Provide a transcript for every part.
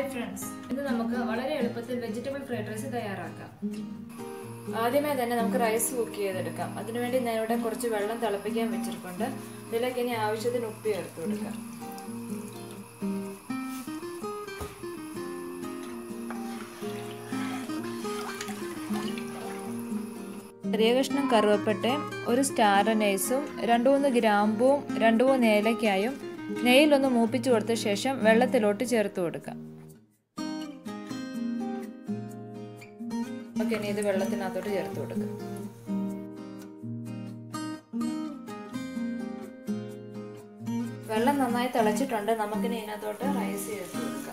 friends ഇത് നമുക്ക് വളരെ എളുപ്പത്തിൽ വെജിറ്റബിൾ ഫ്രൈഡ് റൈസ് തയ്യാറാക്കാം ആദ്യമേ തന്നെ നമുക്ക് റൈസ് കുക്ക് ചെയ്തെടുക്കാം അതിനുവേണ്ടി ഞാൻ ഇവിടെ കുറച്ച് വെള്ളം തിളപ്പിക്കാൻ വെച്ചിട്ടുണ്ട് ഇതിലേക്ക് ഇനി ആവശ്യത്തിന് ഉപ്പ് ചേർത്ത് കൊടുക്കാം ചെറിയ കഷ്ണം കറുവപ്പട്ടയും ഒരു സ്റ്റാർ നൈസും രണ്ടു മൂന്ന് ഗ്രാമ്പുവും രണ്ടു മൂന്ന് ഏലക്കായും നെയ്യിലൊന്ന് മൂപ്പിച്ചു കൊടുത്ത ശേഷം വെള്ളത്തിലോട്ട് ചേർത്ത് കൊടുക്കാം ഓക്കെ ഇനി ഇത് വെള്ളത്തിനകത്തോട്ട് ചേർത്ത് കൊടുക്കാം വെള്ളം നന്നായി തിളച്ചിട്ടുണ്ട് നമുക്കിനി ഇതിനകത്തോട്ട് റൈസ് ചേർത്ത് കൊടുക്കാം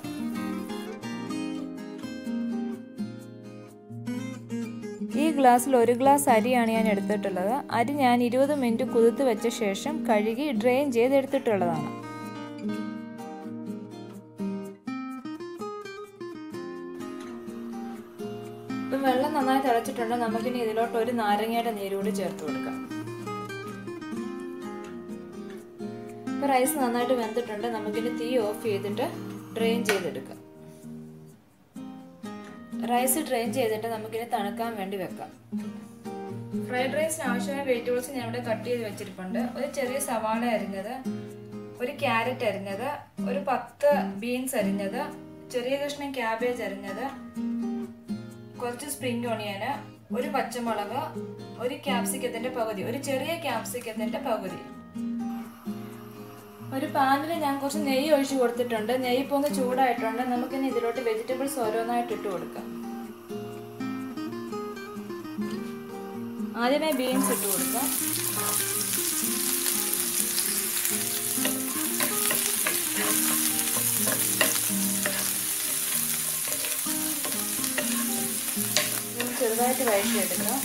ഈ ഗ്ലാസ്സിൽ ഒരു ഗ്ലാസ് അരിയാണ് ഞാൻ എടുത്തിട്ടുള്ളത് അരി ഞാൻ ഇരുപത് മിനിറ്റ് കുതിർത്ത് വെച്ച ശേഷം കഴുകി ഡ്രെയിൻ ചെയ്ത് എടുത്തിട്ടുള്ളതാണ് ഇപ്പം വെള്ളം നന്നായി തിളച്ചിട്ടുണ്ട് നമുക്കിനി ഇതിലോട്ട് ഒരു നാരങ്ങയുടെ നീര് കൂടി ചേർത്ത് കൊടുക്കാം ഇപ്പം റൈസ് നന്നായിട്ട് വെന്തിട്ടുണ്ട് നമുക്കിനി തീ ഓഫ് ചെയ്തിട്ട് ഡ്രെയിൻ ചെയ്തെടുക്കാം റൈസ് ഡ്രെയിൻ ചെയ്തിട്ട് നമുക്കിനി തണുക്കാൻ വേണ്ടി വെക്കാം ഫ്രൈഡ് റൈസിന് ആവശ്യമായ വെജിറ്റബിൾസ് ഞാൻ ഇവിടെ കട്ട് ചെയ്ത് വെച്ചിരിപ്പുണ്ട് ഒരു ചെറിയ സവാള അരിഞ്ഞത് ഒരു ക്യാരറ്റ് അരിഞ്ഞത് ഒരു പത്ത് ബീൻസ് അരിഞ്ഞത് ചെറിയ കഷ്ണം ക്യാബേജ് അരിഞ്ഞത് കുറച്ച് സ്പ്രിംഗ് ഓണിയന് ഒരു പച്ചമുളക് ഒരു ക്യാപ്സിക്കത്തിന്റെ പകുതി ഒരു ചെറിയ ക്യാപ്സിക്കത്തിന്റെ പകുതി ഒരു പാനിൽ ഞാൻ കുറച്ച് നെയ്യ് ഒഴിച്ചു കൊടുത്തിട്ടുണ്ട് നെയ്യ് ഇപ്പോൾ ഒന്ന് ചൂടായിട്ടുണ്ട് നമുക്കിനി ഇതിലോട്ട് വെജിറ്റബിൾസ് ഓരോന്നായിട്ട് ഇട്ട് കൊടുക്കാം ആദ്യമേ ബീൻസ് ഇട്ട് കൊടുക്കാം ചെറുതായിട്ട് വഴറ്റിയെടുക്കാം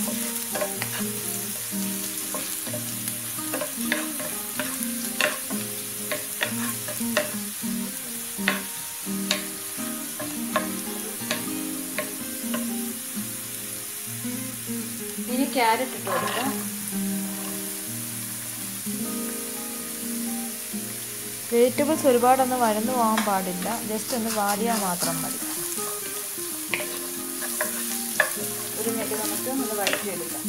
ഇനി ക്യാരറ്റ് ഇട്ട് കൊടുക്കാം വെജിറ്റബിൾസ് ഒരുപാടൊന്നും വഴന്നു പോകാൻ പാടില്ല ജസ്റ്റ് ഒന്ന് വാടിയാൽ മാത്രം മതി ഒരു മിനിറ്റ് നമുക്ക് ഒന്ന് വഴറ്റിയെടുക്കാം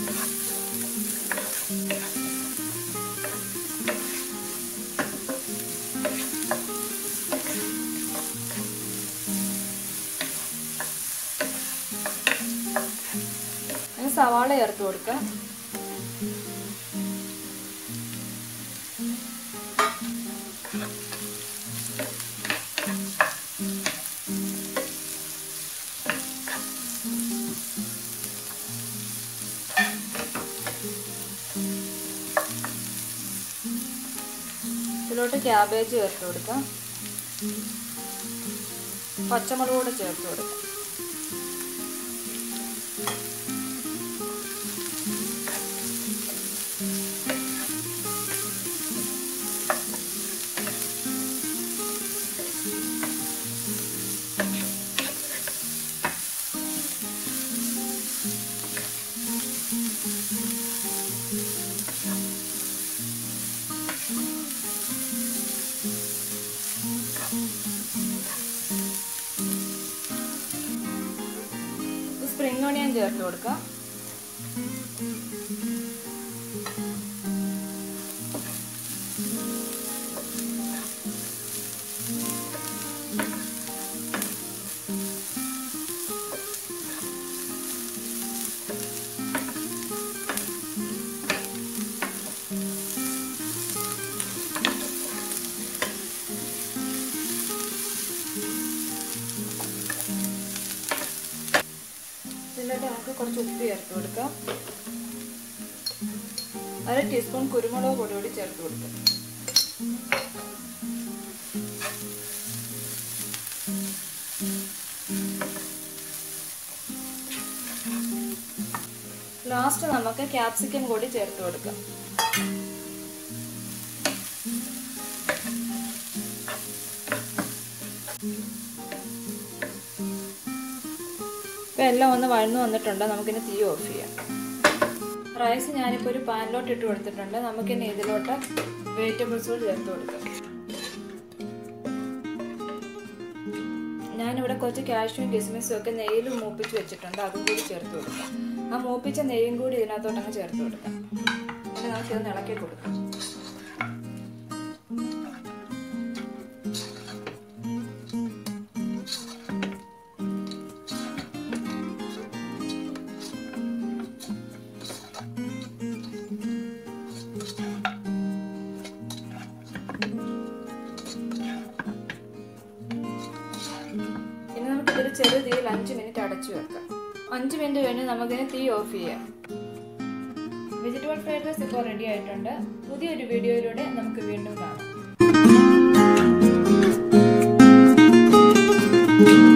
സവാള ചേർത്ത് കൊടുക്കാം ഇതിലോട്ട് ക്യാബേജ് ചേർത്ത് കൊടുക്കാം പച്ചമുളക് കൂടെ ചേർത്ത് കൊടുക്കാം സ്പ്രിംഗ് ഓണിയൻ ചേർത്ത് കൊടുക്കാം ഇതിലോട്ട് നമുക്ക് കുറച്ച് ഉപ്പ് ചേർത്ത് കൊടുക്കാം അര ടീസ്പൂൺ കുരുമുളക് പൊടി കൂടി ചേർത്ത് കൊടുക്കാം ലാസ്റ്റ് നമുക്ക് ക്യാപ്സിക്കം കൂടി ചേർത്ത് കൊടുക്കാം ഇപ്പം എല്ലാം ഒന്ന് വഴന്നു വന്നിട്ടുണ്ട് നമുക്കിനി തീ ഓഫ് ചെയ്യാം റൈസ് ഞാനിപ്പോൾ ഒരു പാനിലോട്ട് ഇട്ട് കൊടുത്തിട്ടുണ്ട് നമുക്കിനി ഇതിലോട്ട് വെജിറ്റബിൾസ് കൂടി ചേർത്ത് കൊടുക്കാം ഞാനിവിടെ കുറച്ച് കാഷ്യൂം കിസ്മിസും ഒക്കെ നെയ്യിൽ മൂപ്പിച്ച് വെച്ചിട്ടുണ്ട് അതും കൂടി ചേർത്ത് കൊടുക്കാം ആ മൂപ്പിച്ച നെയ്യും കൂടി ഇതിനകത്തോട്ടങ്ങ് ചേർത്ത് കൊടുക്കാം എന്നിട്ട് നമുക്ക് ഇത് ഇളക്കി കൊടുക്കാം ഇനി നമുക്കിതൊരു ചെറു തീയിൽ അഞ്ച് മിനിറ്റ് അടച്ചു വെക്കാം അഞ്ച് മിനിറ്റ് കഴിഞ്ഞ് നമുക്കിനി തീ ഓഫ് ചെയ്യാം വെജിറ്റബിൾ ഫ്രൈഡ് റൈസ് ഇപ്പോൾ റെഡി ആയിട്ടുണ്ട് പുതിയൊരു വീഡിയോയിലൂടെ നമുക്ക് വീണ്ടും കാണാം